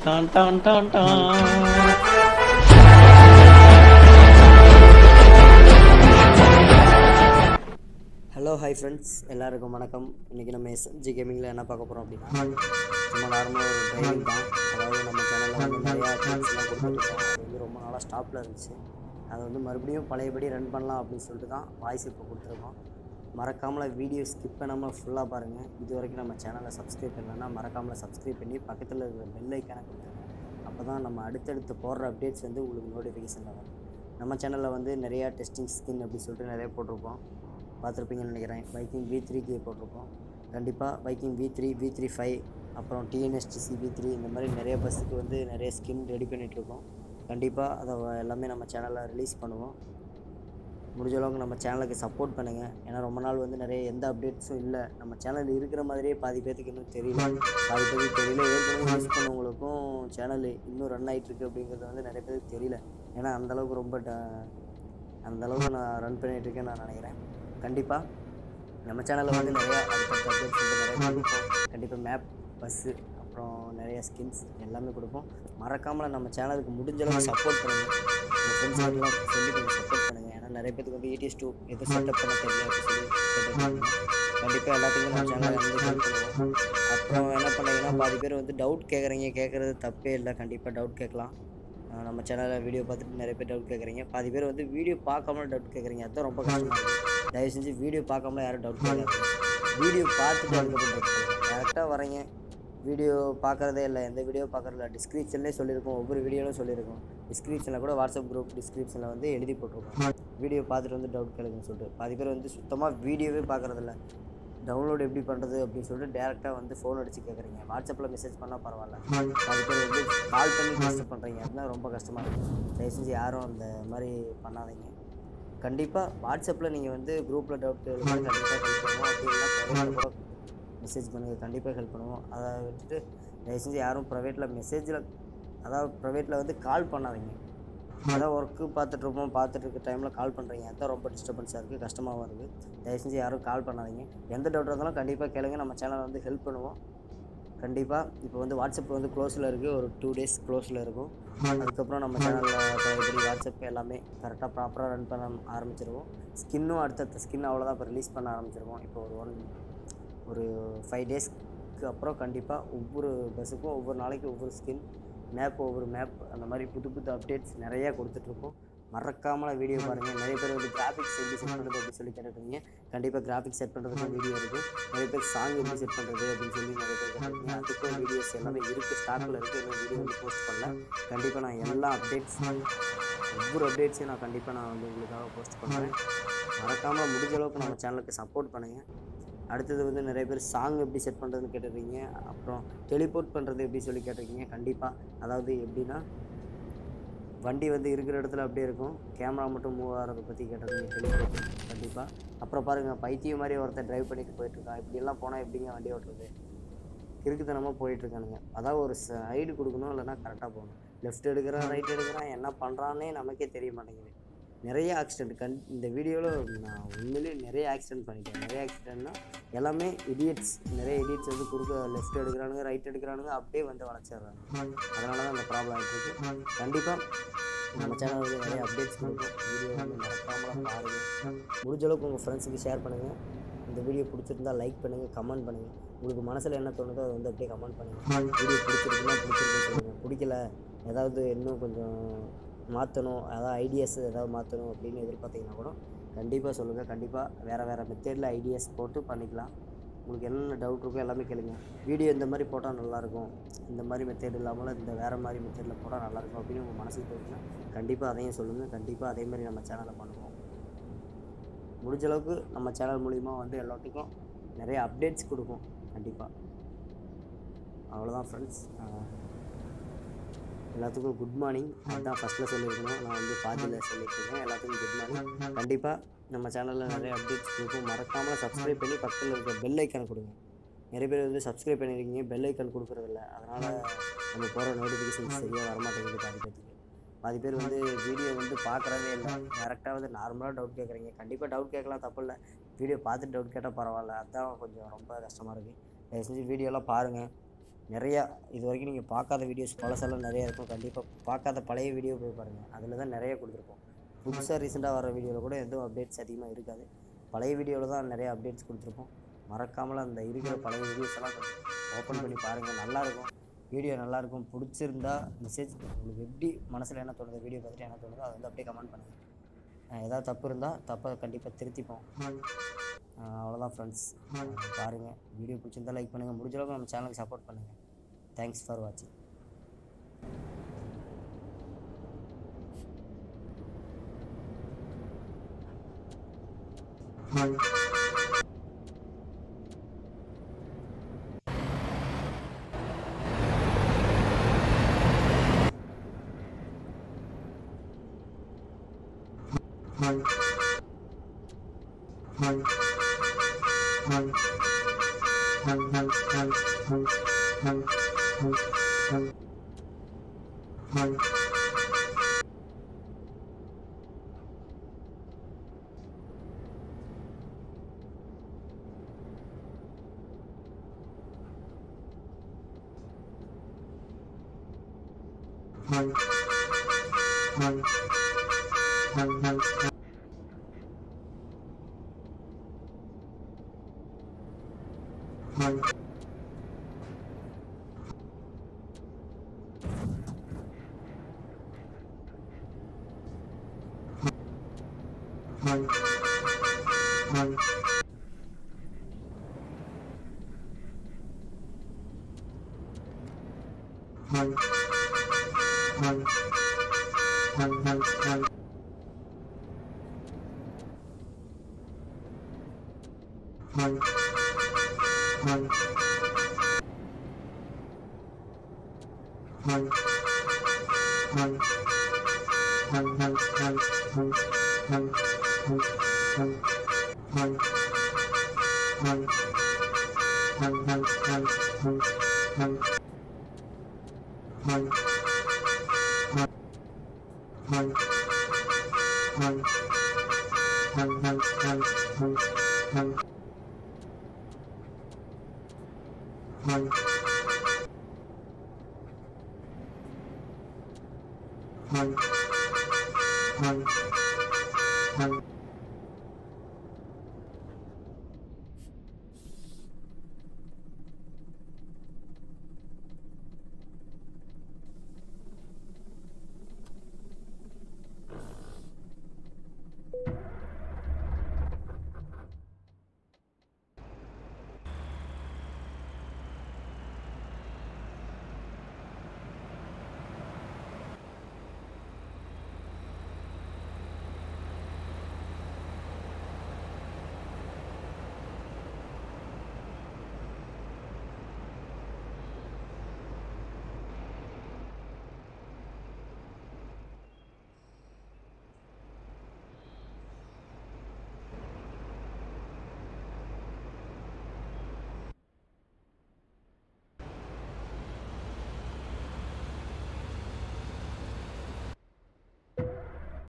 Don டான் டான் டான் ஹலோ ஹாய் ஃப்ரெண்ட்ஸ் எல்லாருக்கும் வணக்கம் இன்றைக்கி நம்ம எஸ்எம்ஜி கேமிங்கில் என்ன பார்க்க போகிறோம் அப்படின்னா சும்மா நார்மலாக ஒரு ட்ரைவிங் தான் அதாவது நம்ம சேனலில் வந்து நிறையா டிப்ஸ்லாம் கொடுத்துருக்கோம் அது வந்து ரொம்ப நாளாக ஸ்டாப்பில் இருந்துச்சு அதை வந்து மறுபடியும் பழையபடி ரன் பண்ணலாம் அப்படின்னு சொல்லிட்டு தான் வாய்ஸ் இப்போ கொடுத்துருக்கோம் மறக்காமல் வீடியோ ஸ்கிப் பண்ணாமல் ஃபுல்லாக பாருங்கள் இது வரைக்கும் நம்ம சேனலை சப்ஸ்கிரைப் பண்ணலன்னா மறக்காமல் சப்ஸ்கிரைப் பண்ணி பக்கத்தில் இருக்கிற பெல் ஐக்கானை கொடுத்துருங்க அப்போ தான் நம்ம அடுத்தடுத்து போடுற அப்டேட்ஸ் வந்து உங்களுக்கு நோட்டிஃபிகேஷனில் வரும் நம்ம சேனலில் வந்து நிறையா டெஸ்டிங் ஸ்கின் அப்படி சொல்லிட்டு நிறைய போட்டிருப்போம் பார்த்துருப்பீங்கன்னு நினைக்கிறேன் பைக்கிங் வி த்ரீக்கு போட்டிருக்கோம் கண்டிப்பாக biking V three V three five அப்புறம் டிஎன்எஸ்டிசி வி த்ரீ இந்த மாதிரி நிறைய பஸ்ஸுக்கு வந்து நிறைய ஸ்கின் ரெடி பண்ணிகிட்ருக்கோம் கண்டிப்பாக அதை வ- எல்லாமே நம்ம சேனலில் ரிலீஸ் பண்ணுவோம் முடிஞ்ச அளவுக்கு நம்ம சேனலுக்கு சப்போர்ட் பண்ணுங்கள் ஏன்னா ரொம்ப நாள் வந்து நிறைய எந்த அப்டேட்ஸும் இல்லை நம்ம சேனல் இருக்கிற மாதிரியே பாதி பேத்துக்கு இன்னும் தெரியல பாதி பேருக்கு தெரியல ஏற்கனவே யூஸ் பண்ணவங்களுக்கும் சேனல் இன்னும் ரன் ஆகிட்டு இருக்கு அப்படிங்கிறது வந்து நிறைய பேருக்கு தெரியல ஏன்னா அந்தளவுக்கு ரொம்ப ட அந்த அளவுக்கு நான் ரன் பண்ணிட்டு இருக்கேன்னு நான் நினைக்கிறேன் கண்டிப்பாக நம்ம சேனலில் வந்து நிறையா அடுத்தடுத்த அப்டேட்ஸ் வந்து நிறைய கொடுப்போம் கண்டிப்பாக மேப் பஸ்ஸு அப்புறம் நிறைய ஸ்கின்ஸ் எல்லாமே கொடுப்போம் மறக்காமல் நம்ம சேனலுக்கு முடிஞ்ச அளவுக்கு சப்போர்ட் பண்ணுங்கள் உங்கள் ஃப்ரெண்ட்ஸ்லாம் சொல்லி கொஞ்சம் சப்போர்ட் பண்ணுங்கள் ஏன்னா நிறைய பேருக்கு வந்து ஏடிஎஸ் டூ எது செட்டப் பண்ண தெரியல அப்படின்னு சொல்லி கேட்டுருக்காங்க கண்டிப்பாக எல்லாத்துக்கும் நம்ம சேனலில் வந்து ஹெல்ப் பண்ணுவோம் அப்புறம் என்ன பண்ணீங்கன்னா பாதி பேர் வந்து டவுட் கேட்குறீங்க கேட்குறது தப்பே இல்லை கண்டிப்பாக டவுட் கேட்கலாம் அஹ் நம்ம சேனலில் வீடியோ பார்த்துட்டு நிறைய பேர் டவுட் கேட்குறீங்க பாதி பேர் வந்து வீடியோ பார்க்காம டவுட் கேட்குறீங்க அதுதான் ரொம்ப கஷ்டமாக இருக்குது தயவு செஞ்சு வீடியோ பார்க்காம யாரும் டவுட் கேட்காதீங்க வீடியோ பார்த்துட்டு அதுக்கப்புறம் டவுட் கேட்குறீங்க டேரெக்டாக வரீங்க வீடியோ பார்க்குறதே இல்லை எந்த வீடியோ பார்க்குறதில்ல டிஸ்கிரிப்ஷன்லேயே சொல்லியிருக்கோம் ஒவ்வொரு வீடியோலும் சொல்லியிருக்கோம் டிஸ்கிரிப்ஷனில் கூட வாட்ஸ்அப் குரூப் டிஸ்கிரிப்ஷனில் வந்து எழுதி போட்டிருக்கோம் வீடியோ பார்த்துட்டு வந்து டவுட் கேளுங்கன்னு சொல்லிட்டு பாதி பேர் வந்து சுத்தமாக வீடியோவே பார்க்குறதில்ல டவுன்லோட் எப்படி பண்ணுறது அப்படின்னு சொல்லிட்டு டேரெக்டாக வந்து ஃபோன் அடித்து கேட்குறீங்க வாட்ஸ்அப்பில் மெசேஜ் பண்ணால் பரவாயில்ல பாதி பேர் வந்து கால் பண்ணி டிஸ்டர்ப் பண்ணுறீங்க அதுதான் ரொம்ப கஷ்டமாக இருக்குது தயவு செஞ்சு யாரும் அந்த மாதிரி பண்ணாதீங்க கண்டிப்பாக வாட்ஸ்அப்பில் நீங்கள் வந்து குரூப்பில் டவுட் கண்டிப்பாக ஹெல்ப் பண்ணுவோம் அப்படி இல்லைன்னா ப்ரைவேட்டில் கூட மெசேஜ் பண்ணுங்கள் கண்டிப்பாக ஹெல்ப் பண்ணுவோம் அதை விட்டுட்டு தயவு செஞ்சு யாரும் ப்ரைவேட்டில் மெசேஜில் அதாவது ப்ரைவேட்டில் வந்து கால் பண்ணாதீங்க அதான் ஒர்க்கு பார்த்துட்ருப்போம் பார்த்துட்டு இருக்க டைமில் கால் பண்ணுறீங்க அதுதான் ரொம்ப டிஸ்டர்பன்ஸாக இருக்குது கஷ்டமாகவும் இருக்குது தயவு செஞ்சு யாரும் கால் பண்ணாதீங்க எந்த டவுட் இருந்தாலும் கண்டிப்பாக கேளுங்க நம்ம சேனல் வந்து ஹெல்ப் பண்ணுவோம் கண்டிப்பாக இப்போ வந்து வாட்ஸ்அப் வந்து க்ளோஸில் இருக்குது ஒரு டூ டேஸ் க்ளோஸில் இருக்கும் அதுக்கப்புறம் நம்ம சேனலில் எப்படி வாட்ஸ்அப் எல்லாமே கரெக்டாக ப்ராப்பராக ரன் பண்ண ஆரம்பிச்சிருவோம் ஸ்கின்னும் அடுத்தடுத்த ஸ்கின் அவ்வளோதான் இப்போ ரிலீஸ் பண்ண ஆரம்பிச்சிருவோம் இப்போ ஒரு ஒன் ஒரு ஃபைவ் டேஸ்க்கு அப்புறம் கண்டிப்பாக ஒவ்வொரு பஸ்ஸுக்கும் ஒவ்வொரு நாளைக்கு ஒவ்வொரு ஸ்கின் மேப் ஒவ்வொரு மேப் அந்த மாதிரி புது புது அப்டேட்ஸ் நிறையா கொடுத்துட்ருக்கோம் மறக்காமல் வீடியோ பாருங்கள் நிறைய பேர் வந்து கிராஃபிக்ஸ் எப்படி செட் பண்ணுறது அப்படின்னு சொல்லி கேட்டுருக்கீங்க கண்டிப்பாக கிராஃபிக்ஸ் செட் பண்ணுறதுக்கு வீடியோ இருக்குது நிறைய பேர் சாங் எப்படி செட் பண்ணுறது அப்படின்னு சொல்லி நிறைய பேர் கேட்டிருக்கீங்க அதுக்கும் வீடியோஸ் எல்லாமே இருக்குது ஸ்டாக்கில் இருக்குது இன்னும் வீடியோ வந்து போஸ்ட் பண்ணல கண்டிப்பாக நான் எல்லா அப்டேட்ஸ் ஒவ்வொரு அப்டேட்ஸையும் நான் கண்டிப்பாக நான் வந்து உங்களுக்காக போஸ்ட் பண்ணுறேன் மறக்காமல் முடிஞ்ச அளவுக்கு நம்ம சேனலுக்கு சப்போர்ட் பண்ணுங்கள் அடுத்தது வந்து நிறைய பேர் சாங் எப்படி செட் பண்ணுறதுன்னு கேட்டிருக்கீங்க அப்புறம் டெலிபோர்ட் பண்ணுறது எப்படி சொல்லி கேட்டிருக்கீங்க கண்டிப்பாக அதாவது எப்படின்னா வண்டி வந்து இருக்கிற இடத்துல அப்படியே இருக்கும் கேமரா மட்டும் மூவ் ஆகிறத பற்றி கேட்டிருக்கீங்க டெலிபோர்ட் கண்டிப்பாக அப்புறம் பாருங்கள் பைத்தியம் மாதிரி ஒருத்தர் டிரைவ் பண்ணிட்டு போயிட்டுருக்கான் இப்படியெல்லாம் போனால் எப்படிங்க வண்டி ஓட்டுறது கிறுக்குத்தனமாக போயிட்டுருக்கானுங்க அதாவது ஒரு சைடு கொடுக்கணும் இல்லைன்னா கரெக்டாக போகணும் லெஃப்ட் எடுக்கிறான் ரைட் எடுக்கிறான் என்ன பண்ணுறான்னே நமக்கே தெரிய மாட்டேங்குது நிறைய ஆக்சிடென்ட் கண் இந்த வீடியோவில் நான் உண்மையிலேயே நிறைய ஆக்சிடென்ட் பண்ணிட்டேன் நிறைய ஆக்சிடென்ட்னா எல்லாமே இடியட்ஸ் நிறைய இடியட்ஸ் வந்து குறுக்க லெஃப்ட் எடுக்கிறானுங்க ரைட் எடுக்கிறானுங்க அப்படியே வந்து வளைச்சிடுறாங்க அதனால தான் அந்த ப்ராப்ளம் ஆகிட்டு இருக்கு கண்டிப்பாக நம்ம சேனல் வந்து நிறைய அப்டேட்ஸ் கொடுக்கும் வீடியோ வந்து மறக்காமல் பாருங்கள் முடிஞ்ச அளவுக்கு உங்கள் ஃப்ரெண்ட்ஸுக்கு ஷேர் பண்ணுங்கள் இந்த வீடியோ பிடிச்சிருந்தா லைக் பண்ணுங்கள் கமெண்ட் பண்ணுங்கள் உங்களுக்கு மனசில் என்ன தோணுதோ அதை வந்து அப்படியே கமெண்ட் பண்ணுங்கள் வீடியோ பிடிச்சிருக்குன்னா பிடிச்சிருக்குன்னு சொல்லுங்கள் பிடிக்கல ஏதாவது இன்னும் கொஞ்சம் மாற்றணும் அதாவது ஐடியாஸ் ஏதாவது மாற்றணும் அப்படின்னு எதிர்பார்த்தீங்கன்னா கூட கண்டிப்பாக சொல்லுங்கள் கண்டிப்பாக வேறு வேறு மெத்தேடில் ஐடியாஸ் போட்டு பண்ணிக்கலாம் உங்களுக்கு என்னென்ன டவுட் இருக்கோ எல்லாமே கேளுங்க வீடியோ இந்த மாதிரி போட்டால் நல்லாயிருக்கும் இந்த மாதிரி மெத்தேட் இல்லாமல் இந்த வேறு மாதிரி மெத்தேடில் போட்டால் நல்லாயிருக்கும் அப்படின்னு உங்கள் மனசுக்கு தோணுச்சுன்னா கண்டிப்பாக அதையும் சொல்லுங்கள் கண்டிப்பாக அதே மாதிரி நம்ம சேனலில் பண்ணுவோம் முடிஞ்ச அளவுக்கு நம்ம சேனல் மூலிமா வந்து எல்லாத்துக்கும் நிறைய அப்டேட்ஸ் கொடுக்கும் கண்டிப்பாக அவ்வளோதான் ஃப்ரெண்ட்ஸ் எல்லாத்துக்கும் குட் மார்னிங் அதுதான் ஃபஸ்ட்டில் சொல்லியிருக்கணும் நான் வந்து பாதியில் சொல்லியிருக்கேன் எல்லாத்துக்கும் குட் மார்னிங் கண்டிப்பாக நம்ம சேனலில் நிறைய அப்டேட்ஸ் கொடுக்கும் மறக்காமல் சப்ஸ்கிரைப் பண்ணி பக்கத்தில் இருக்க பெல் ஐக்கான் கொடுங்க நிறைய பேர் வந்து சப்ஸ்கிரைப் பண்ணியிருக்கீங்க பெல் ஐக்கான் கொடுக்குறதில்ல அதனால் நம்ம போகிற நோட்டிஃபிகேஷன் சரியாக வரமாட்டேங்குது பாதி பேத்துக்கு பாதி பேர் வந்து வீடியோ வந்து பார்க்குறதே இல்லை டேரெக்டாக வந்து நார்மலாக டவுட் கேட்குறீங்க கண்டிப்பாக டவுட் கேட்கலாம் தப்பு இல்லை வீடியோ பார்த்துட்டு டவுட் கேட்டால் பரவாயில்ல அதுதான் கொஞ்சம் ரொம்ப கஷ்டமாக இருக்குது தயவு செஞ்சு வீடியோலாம் பாருங்கள் நிறையா இது வரைக்கும் நீங்கள் பார்க்காத வீடியோஸ் பழசெல்லாம் நிறையா இருக்கும் கண்டிப்பாக பார்க்காத பழைய வீடியோ போய் பாருங்கள் அதில் தான் நிறைய கொடுத்துருப்போம் புதுசாக ரீசெண்டாக வர வீடியோவில் கூட எதுவும் அப்டேட்ஸ் அதிகமாக இருக்காது பழைய வீடியோவில் தான் நிறைய அப்டேட்ஸ் கொடுத்துருப்போம் மறக்காமல் அந்த இருக்கிற பழைய வீடியோஸ் எல்லாம் ஓப்பன் பண்ணி பாருங்கள் நல்லாயிருக்கும் வீடியோ நல்லாயிருக்கும் பிடிச்சிருந்தா மெசேஜ் உங்களுக்கு எப்படி மனசில் என்ன தோணுது வீடியோ பார்த்துட்டு என்ன தோணுதோ அதை வந்து அப்படியே கமெண்ட் பண்ணுங்கள் அஹ் ஏதாவது தப்பு இருந்தால் தப்பை கண்டிப்பாக திருத்திப்போம் அஹ் அவ்வளோதான் ஃப்ரெண்ட்ஸ் பாருங்கள் வீடியோ பிடிச்சிருந்தா லைக் பண்ணுங்கள் முடிஞ்ச அளவுக்கு நம்ம சேனலுக்கு சப்போர்ட் பண்ணுங்கள் தேங்க்ஸ் ஃபார் வாட்சிங் Thank you.